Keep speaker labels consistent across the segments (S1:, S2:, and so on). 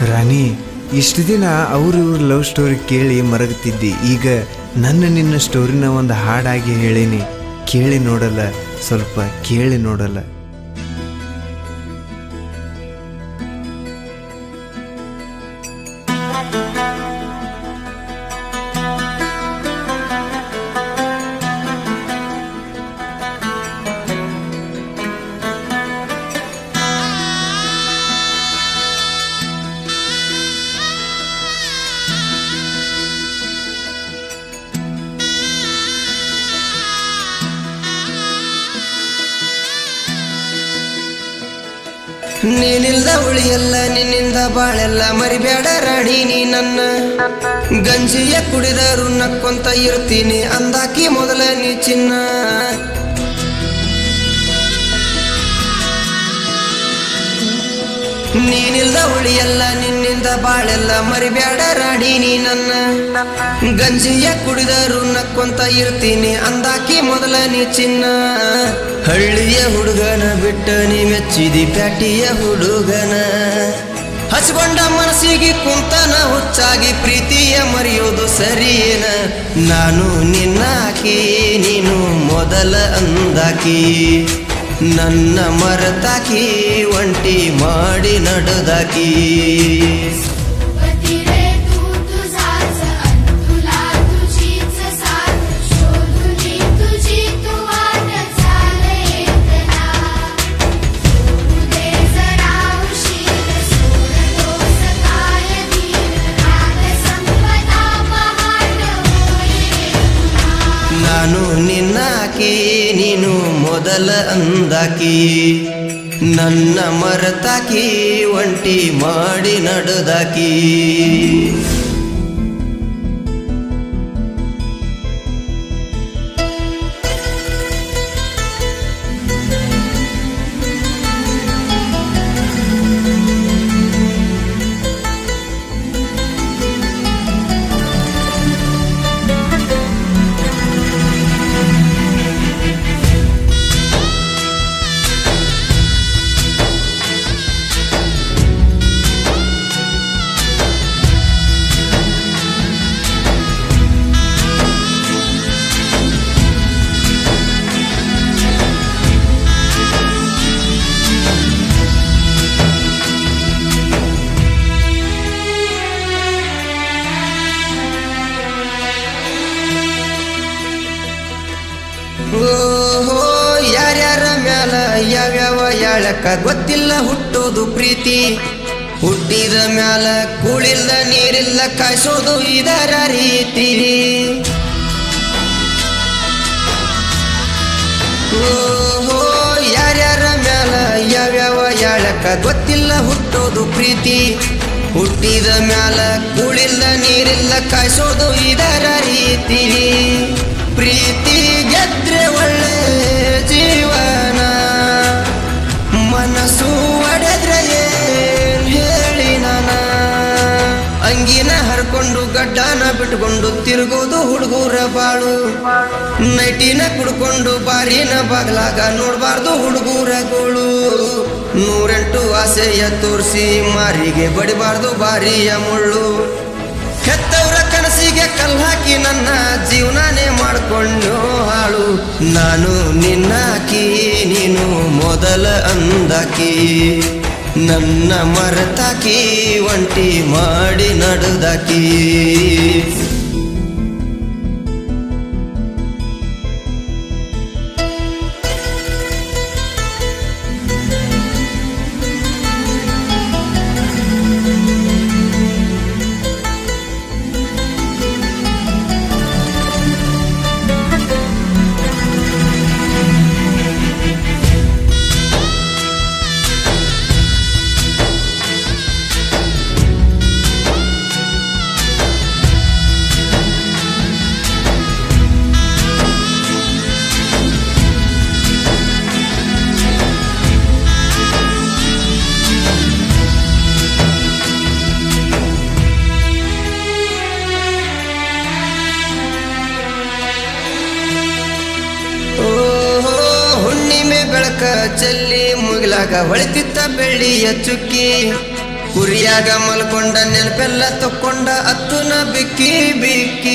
S1: ರಾಣಿ ಇಷ್ಟು ದಿನ ಅವ್ರ ಇವ್ರ ಲವ್ ಸ್ಟೋರಿ ಕೇಳಿ ಮರಗುತ್ತಿದ್ದಿ ಈಗ ನನ್ನ ನಿನ್ನ ಸ್ಟೋರಿನ ಒಂದು ಹಾಡಾಗಿ ಹೇಳೀನಿ ಕೇಳಿ ನೋಡಲ್ಲ ಸ್ವಲ್ಪ ಕೇಳಿ ನೋಡಲ್ಲ
S2: ನೀನಿಲ್ದ ಉಳಿಯಲ್ಲ ನಿನ್ನಿಂದ ಬಾಳೆಲ್ಲ ಮರಿಬೇಡ ರಾಣಿ ನೀ ನನ್ನ ಗಂಜಿಯ ಕುಡಿದರು ನಕ್ಕೊಂತ ಇರ್ತೀನಿ ಅಂದಾಕಿ ಮೊದಲ ನೀ ಚಿನ್ನ ನೀನಿಲ್ದ ಉಳಿಯಲ್ಲ ನಿನ್ನಿಂದ ಬಾಳೆಲ್ಲ ಮರಿಬೇಡ ರಾಣಿ ನೀ ನನ್ನ ಗಂಜಿಯ ಕುಡಿದರು ನಕ್ಕೊಂತ ಇರ್ತೀನಿ ಅಂದಾಕಿ ಮೊದಲ ನೀ ಚಿನ್ನ ಹಳ್ಳಿಯ ಹುಡುಗನ ಬಿಟ್ಟ ನೀ ಮೆಚ್ಚಿದಿ ಪ್ಯಾಟಿಯ ಹುಡುಗನ ಹಚ್ಕೊಂಡ ಮನಸ್ಸಿಗೆ ಕುಂತನ ಹುಚ್ಚಾಗಿ ಪ್ರೀತಿಯ ಮರೆಯೋದು ಸರಿಯೇನ ನಾನು ನಿನ್ನಾಕಿ ನೀನು ಮೊದಲ ಅಂದಾಕಿ ನನ್ನ ಮರತಾಕಿ ಒಂಟಿ ಮಾಡಿ ನಡೆದಾಕಿ
S3: सोबती रे तू तुझाच अन तुला तुझीच साथ शोधुनी तुझी तू वाट चाल येतना दे जरा उशीर सोड दोस काय धीर राग संपदा पहाट होईल पुन्हा
S2: ನಾನು ನಿನ್ನಾಕಿ ನೀನು ಮೊದಲ ಅಂದಾಕಿ ನನ್ನ ಮರತಾಕಿ ಒಂಟಿ ಮಾಡಿ ನಡೆದಾಕಿ ಓಹೋ ಯಾರ್ಯಾರ ಮ್ಯಾಲ ಯಾವ್ಯಾವ ಯಾಳಕ್ಕ ಗೊತ್ತಿಲ್ಲ ಹುಟ್ಟೋದು ಪ್ರೀತಿ ಹುಟ್ಟಿದ ಮ್ಯಾಲ ಕೂಳಿಲ್ಲ ನೀರಿಲ್ಲ ಕಾಯಿಸೋದು ಇದರ ರೀತಿ ಓಹೋ ಯಾರ್ಯಾರ ಮ್ಯಾಲ ಯಾವ್ಯಾವ ಯಾಳಕ್ಕ ಗೊತ್ತಿಲ್ಲ ಹುಟ್ಟೋದು ಪ್ರೀತಿ ಹುಟ್ಟಿದ ಮ್ಯಾಲ ಕೂಳಿಲ್ಲ ನೀರಿಲ್ಲ ಕಾಯಿಸೋದು ಇದರ ರೀತಿ ಪ್ರೀತಿ ಗೆದ್ರೆ ಒಳ್ಳೆ ಜೀವನ ಮನಸ್ಸು ಒಡೆದ್ರೆ ಏನ್ ಹೇಳಿ ನಾನ ಅಂಗಿನ ಹರ್ಕೊಂಡು ಗಡ್ಡನ ಬಿಟ್ಕೊಂಡು ತಿರುಗೋದು ಹುಡುಗರ ಬಾಳು ನೈಟಿನ ಕುಡ್ಕೊಂಡು ಬಾರಿನ ಬಾಗ್ಲಾಗ ನೋಡ್ಬಾರ್ದು ಹುಡುಗರ ಗೋಳು ನೂರೆಂಟು ಆಸೆಯ ತೋರಿಸಿ ಮಾರಿಗೆ ಬಡಿಬಾರ್ದು ಬಾರಿಯ ಮುಳ್ಳು ಹೆತ್ತವ್ರ ಕನಸಿಗೆ ಕಲ್ಹಾಕಿ ನನ್ನ ಜೀವನಾನೇ ಮಾಡ್ಕೊಂಡು ಹಾಳು ನಾನು ನಿನ್ನಾಕಿ ನೀನು ಮೊದಲ ಅಂದಾಕಿ ನನ್ನ ಮರತಾಕಿ ಒಂಟಿ ಮಾಡಿ ನಡೆದಾಕಿ ಓಹೋ ಹುಣ್ಣಿಮೆ ಬೆಳಕ ಚೆಲ್ಲಿ ಮುಗಿಲಾಗ ಹೊಳಿತಿತ್ತ ಬೆಳ್ಳಿಯ ಚುಕ್ಕಿ ಕುರಿಯಾಗ ಮಲ್ಕೊಂಡ ನೆನಪೆಲ್ಲ ತಕ್ಕೊಂಡ ಅತ್ತುನ ಬಿಕ್ಕಿ ಬಿಕ್ಕಿ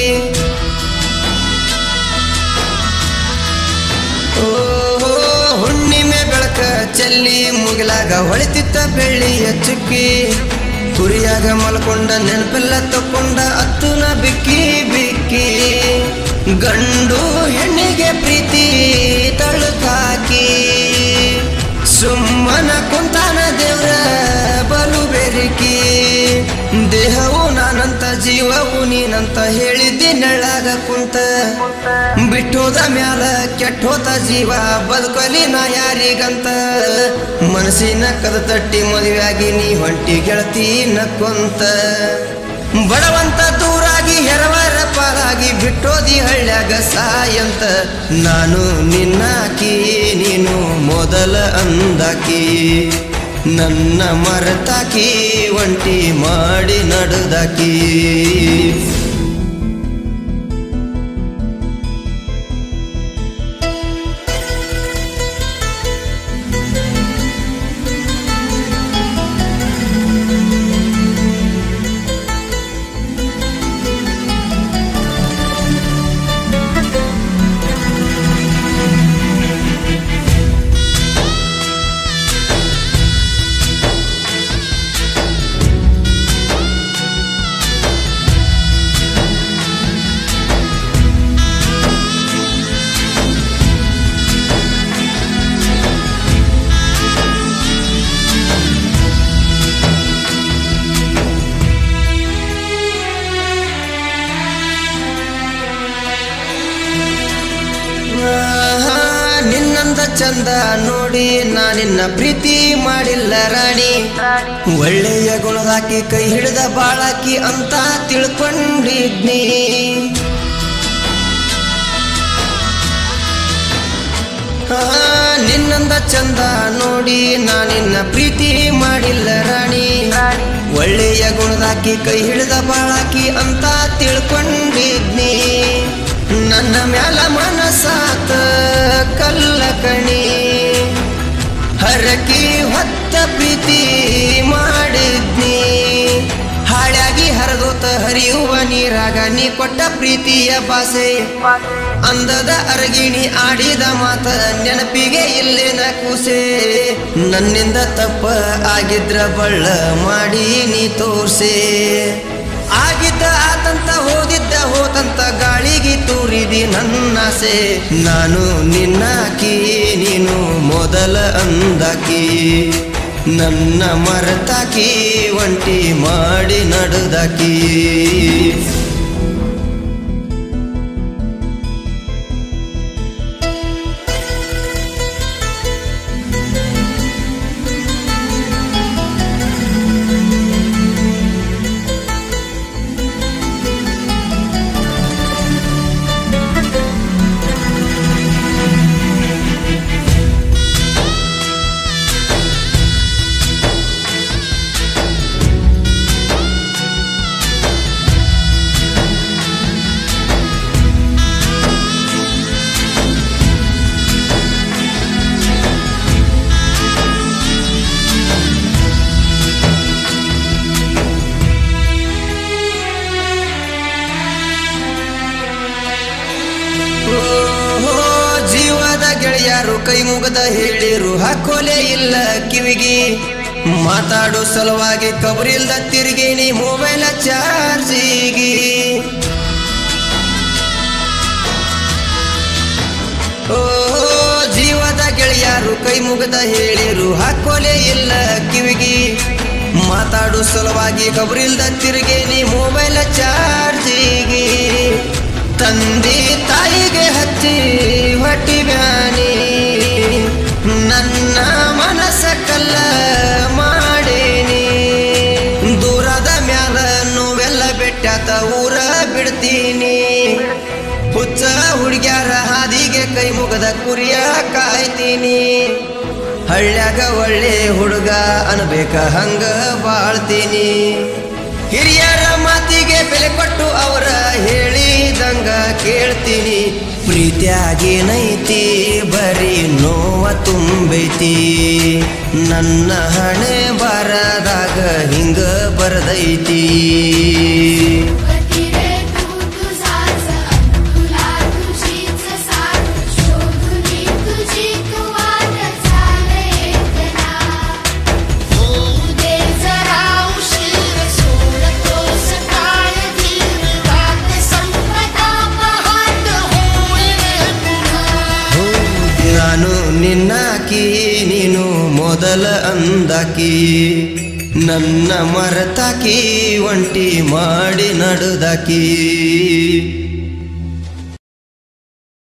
S2: ಓಹೋ ಹುಣ್ಣಿಮೆ ಬೆಳಕ ಚೆಲ್ಲಿ ಮುಗಿಲಾಗ ಹೊಳಿತಿತ್ತ ಬೆಳ್ಳಿಯ ಚುಕ್ಕಿ ಕುರಿಯಾಗ ಮಲ್ಕೊಂಡ ನೆನಪೆಲ್ಲ ತಕ್ಕೊಂಡ ಅತ್ತುನ ಬಿಕ್ಕಿ ಬಿಕ್ಕಿ ಗಂಡು ಹೆಣ್ಣಿಗೆ ಪ್ರೀತಿ ತಳುಕಾಕಿ ಸುಮ್ಮನ ಕುಂತಾನ ದೇವ್ರ ಬಲು ಬೆರಿಕಿ ದೇಹವು ನಾನಂತ ಜೀವವು ನೀನಂತ ಹೇಳಿದ್ದಿ ನೆಳ್ಳಾಗ ಕುಂತ ಬಿಟ್ಟೋದ ಮ್ಯಾಲ ಕೆಟ್ಟೋತ ಜೀವ ಬದುಕಲಿ ನಾ ಯಾರಿಗಂತ ಮನಸ್ಸಿನ ಕದ ತಟ್ಟಿ ಮದುವೆಯಾಗಿ ನೀ ಹೊಂಟಿ ಗೆಳತಿ ನಕ್ಕೊಂತ ಬಡವಂತ ದೂರಾಗಿ ಹೆರವರ ಪಾಲಾಗಿ ಬಿಟ್ಟೋದಿ ಹಳ್ಳ್ಯಾಗ ಸಾಯಂತ ನಾನು ನಿನ್ನಾಕಿ ನೀನು ಮೊದಲ ಅಂದಾಕಿ ನನ್ನ ಮರೆತಾಕಿ ಒಂಟಿ ಮಾಡಿ ನಡುದಾಕಿ ಆಹಾ, ನಿನ್ನಂದ ಚಂದ ನೋಡಿ ನಾನಿನ್ನ ಪ್ರೀತಿ ಮಾಡಿಲ್ಲ ರಾಣಿ ಒಳ್ಳೆಯ ಗುಣದಾಕಿ ಕೈ ಹಿಡಿದ ಬಾಳಾಕಿ ಅಂತ ತಿಳ್ಕೊಂಡಿದ್ನಿ ಆಹಾ, ನಿನ್ನಂದ ಚಂದ ನೋಡಿ ನಾನಿನ್ನ ಪ್ರೀತಿ ಮಾಡಿಲ್ಲ ರಾಣಿ ಒಳ್ಳೆಯ ಗುಣದಾಕಿ ಕೈ ಹಿಡಿದ ಬಾಳಾಕಿ ಅಂತ ತಿಳ್ಕೊಂಡಿದ್ನಿ ನನ್ನ ಮ್ಯಾಲ ಮನಸಾತ ಕಲ್ಲ ಕಣಿ ಹರಕಿ ಹೊತ್ತ ಪ್ರೀತಿ ಮಾಡಿದ್ನಿ ಹಾಳಾಗಿ ಹರಿದೋತ ಹರಿಯುವ ನೀರಾಗ ನೀ ಕೊಟ್ಟ ಪ್ರೀತಿಯ ಭಾಷೆ ಅಂದದ ಅರಗಿಣಿ ಆಡಿದ ಮಾತ ನೆನಪಿಗೆ ಇಲ್ಲೇನ ಕೂಸೆ ನನ್ನಿಂದ ತಪ್ಪ ಆಗಿದ್ರ ಬಳ್ಳ ಮಾಡಿ ನೀ ತೋರ್ಸೆ ಆಗಿದ್ದ ಆತಂತ ಹೋದಿದ್ದ ಹೋತಂತ ಗಾಳಿಗೆ ತೂರಿದಿ ನನ್ನಾಸೆ ನಾನು ನಿನ್ನಾಕಿ ನೀನು ಮೊದಲ ಅಂದಾಕಿ ನನ್ನ ಮರೆತಾಕಿ ಒಂಟಿ ಮಾಡಿ ನಡುದಾಕಿ ಓಹೋ, ಜೀವದ ಗೆಳೆಯರು ಕೈ ಮುಗದ ಹೇಳಿರು ಹಾಕೋಲೆ ಇಲ್ಲ ಕಿವಿಗಿ ಮಾತಾಡೋ ಸಲುವಾಗಿ ಕಬರಿಲ್ದ ತಿರುಗೇನಿ ಮೊಬೈಲ ಚಾರ್ಜಿಗಿ ಓಹೋ ಜೀವದ ಗೆಳೆಯರು ಕೈ ಮುಗದ ಹೇಳಿರು ಹಾಕೋಲೆ ಇಲ್ಲ ಕಿವಿಗಿ ಮಾತಾಡೋ ಸಲುವಾಗಿ ಕಬರಿಲ್ದ ತಿರುಗೇನಿ ಮೊಬೈಲ ಚಾರ್ಜಿಗಿ ತಂದೆ ತಾಯಿಗೆ ಹಚ್ಚಿ ಹೊಟ್ಟಿ ಬ್ಯಾನಿ ನನ್ನ ಮನಸ್ಸ ಕಲ್ಲ ಮಾಡೇನಿ ದೂರದ ಮ್ಯಾಲ ನೋವೆಲ್ಲ ಬೆಟ್ಟಾತ ಊರ ಬಿಡ್ತೀನಿ ಹುಚ್ಚ ಹುಡುಗ್ಯಾರ ಹಾದಿಗೆ ಕೈ ಮುಗದ ಕುರಿಯ ಕಾಯ್ತೀನಿ ಹಳ್ಳ್ಯಾಗ ಒಳ್ಳೆ ಹುಡುಗ ಅನ್ಬೇಕ ಹಂಗ ಬಾಳ್ತೀನಿ ಹಿರಿಯರ ಮಾತಿಗೆ ಬೆಲೆ ಕೊಟ್ಟು ಅವರ ಹೇಳಿದ ಹೇಳಿದಂಗ ಕೇಳ್ತೀನಿ ಪ್ರೀತ್ಯಾಗೇನೈತಿ ಬರೀ ನೋವ ತುಂಬೈತಿ ನನ್ನ ಹಣೆ ಬರದಾಗ ಹಿಂಗ ಬರದೈತಿ
S3: गतीरे तू तुझाच अंतुला तुझीच साथ शोधुनी तुझी तू वाट चालयेतना दे जरा उशीर सोडतो सकाळ धीर रात संपदा पहाट होईल पुन्हा
S2: ನಾನು ನಿನ್ನಾಕಿ ನೀನು ಮೊದಲ ಅಂದಾಕಿ ನನ್ನ ಮರತಾಕಿ ಒಂಟಿ ಮಾಡಿ ನಡುದಾಕಿ